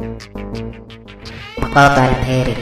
مقاطع المهيري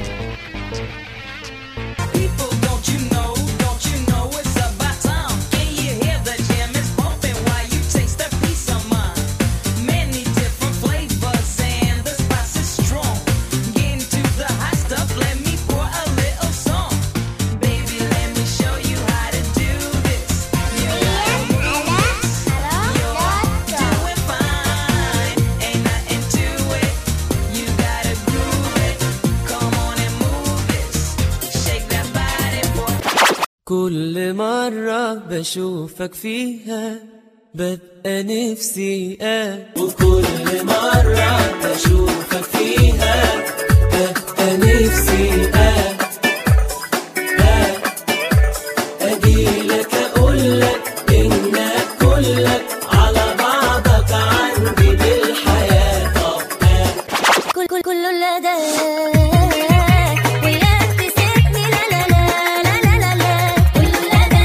People, don't you know, don't you know it's about time? Can you hear the jam is pumping while you taste that peace of mind? Many different flavors and the spice is strong. Get into the hot stuff, let me pour a little song. Baby, let me show you how to do this. You gotta move this. You're doing fine, ain't nothing to it. You gotta groove it. Come on and move this. Shake that body, boy. كل مرة بشوفك فيها ببقى نفسي آه وكل مرة بشوفك فيها ببقى نفسي آه آه أجيلك أقولك إنك كلك على بعضك عندي بالحياة طب آه كل كل كل لدى وياك تسيبني لا لا لا لا لا لا لا كل لدى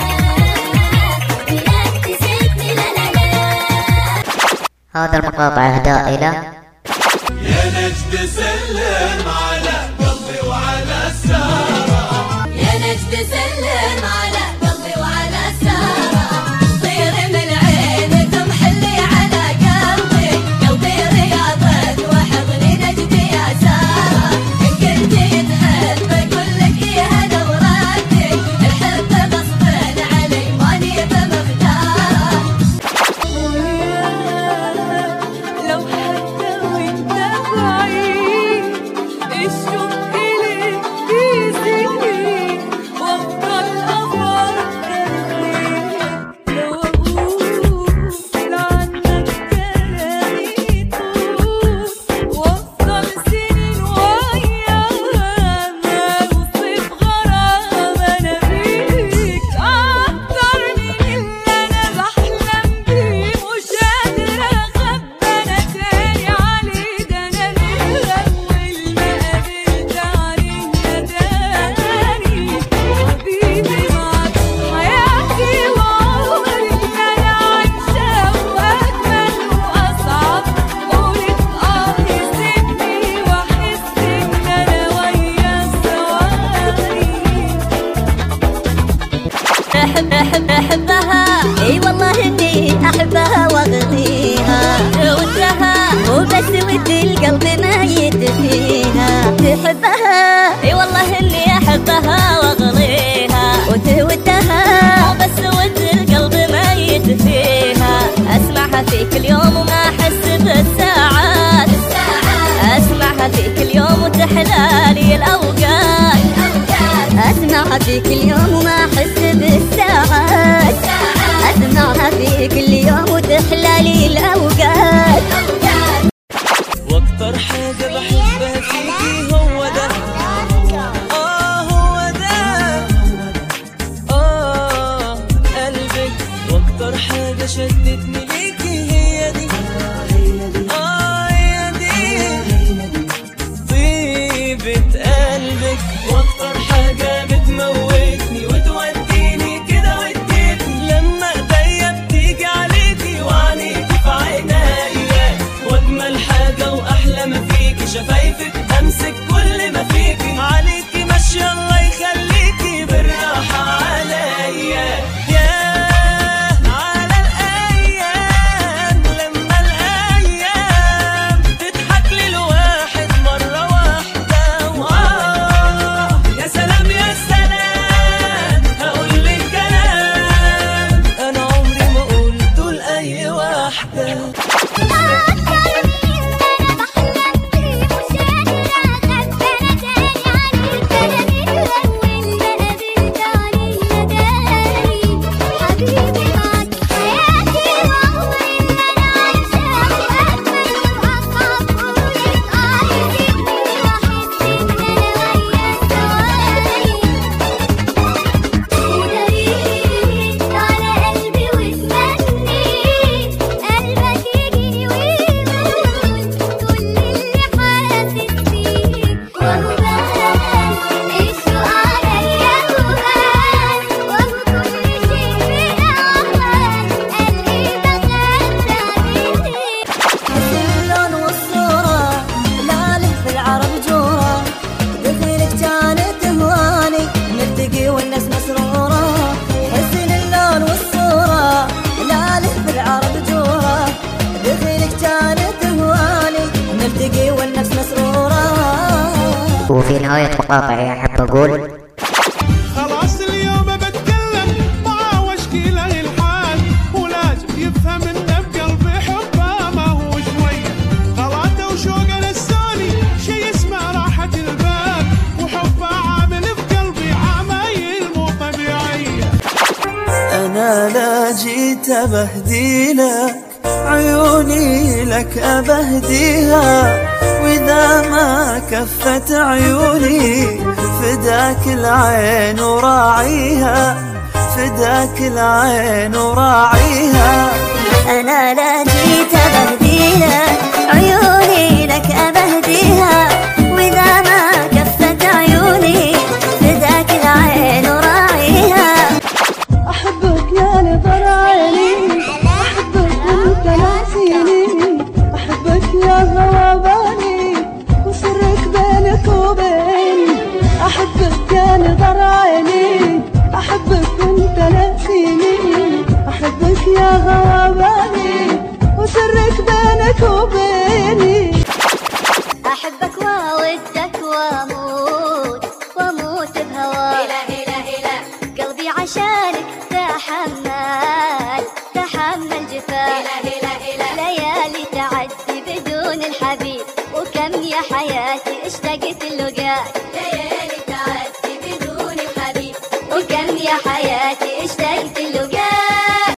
وياك تسيبني لا لا لا هذا المقاطع إهداء إلى يا نجد سلم على قلبي وعلى السهرة يا نجد سلم على قلبي وعلى سارة طير من عينك محلي على قلبي قلبي رياضك وحضني نجدي يا سارة إن كنت تحب أقول لك يا هلا وردي الحب غصب علي ماني بمختاره لو حتى وانت بعيد الشوق إليك بيزيد وافضل افكر فيك لو اقول عنك كلامي يطول وافضل سنين وياها اوصف غرام انا بيك اكتر من اللي انا بحلم بيه مش قادرة اخبى انا تاني عليه ده انا من اول ما قابلت عليه نداني حبيبي معاك حياتي وعمري اللي انا عايشاه واجمل واصعب قولت اه يسيبني واحس ان انا وياه ثواني احب احب احبها اي والله اني احبها واغنيها ودها وبس ودي القلب ميت فيها تحبها اي والله اني احبها واغنيها وتودها بس ودي القلب ميت فيها اسمعها في كل يوم وما احس بالساعات اسمعها في كل يوم وتحلالي الاوقات اسمعها في كل يوم وما احس بالساعات اسمعها في كل يوم وتحلالي الاوقات واكتر حاجة بحبها فيكي هو ده اه هو ده اه قلبك واكتر حاجة شدتني ليكي هي دي اه هي دي طيبة قلبك واكتر حاجة بتموتني وتوديني كده وتجيبني لما ايديا بتيجي عليكي وعينيكي في عينيا واجمل حاجة واحلى ما فيكي شفايفك امسك كل ما فيكي عليكي ماشية الله يخليكي بالراحة عليا ياه على الايام لما الايام تضحك للواحد مرة واحدة وآه يا سلام يا سلام هقول لك كلام انا عمري ما قلته لاي واحدة أكتر من اللي أنا بحلم بيه مش قادرة وفي نهاية مقاطعي أحب أقول خلاص اليوم بتكلم مع واشكي له الحال ولازم يفهم ان بقلبي حبه ما هو شويه غلاته وشوقه للسوني شي اسمه راحه البال وحبه عامل في قلبي عمايل مو طبيعيه أنا لا جيت أبهديلك عيوني لك أبهديها وإذا ما كفت عيوني فداك العين وراعيها فداك العين وراعيها أنا لا جيت أبهديلك عيوني لك أبهديها وإذا ما كفت عيوني فداك العين وراعيها أحبك يا نظر عيني أحبك وأنت ناسيني أحبك يا غراباني وسرك بينك وبيني أحبك يا نظر عيني أحبك وأنت ناسيني أحبك يا غراباني وسرك بينك وبيني أحبك وأودك وأموت وأموت بهواك قلبي عشانك تحمل تحمل جفاك ليالي تعدي بدون الحبيب وكم يا حياتي اشتقت لقاك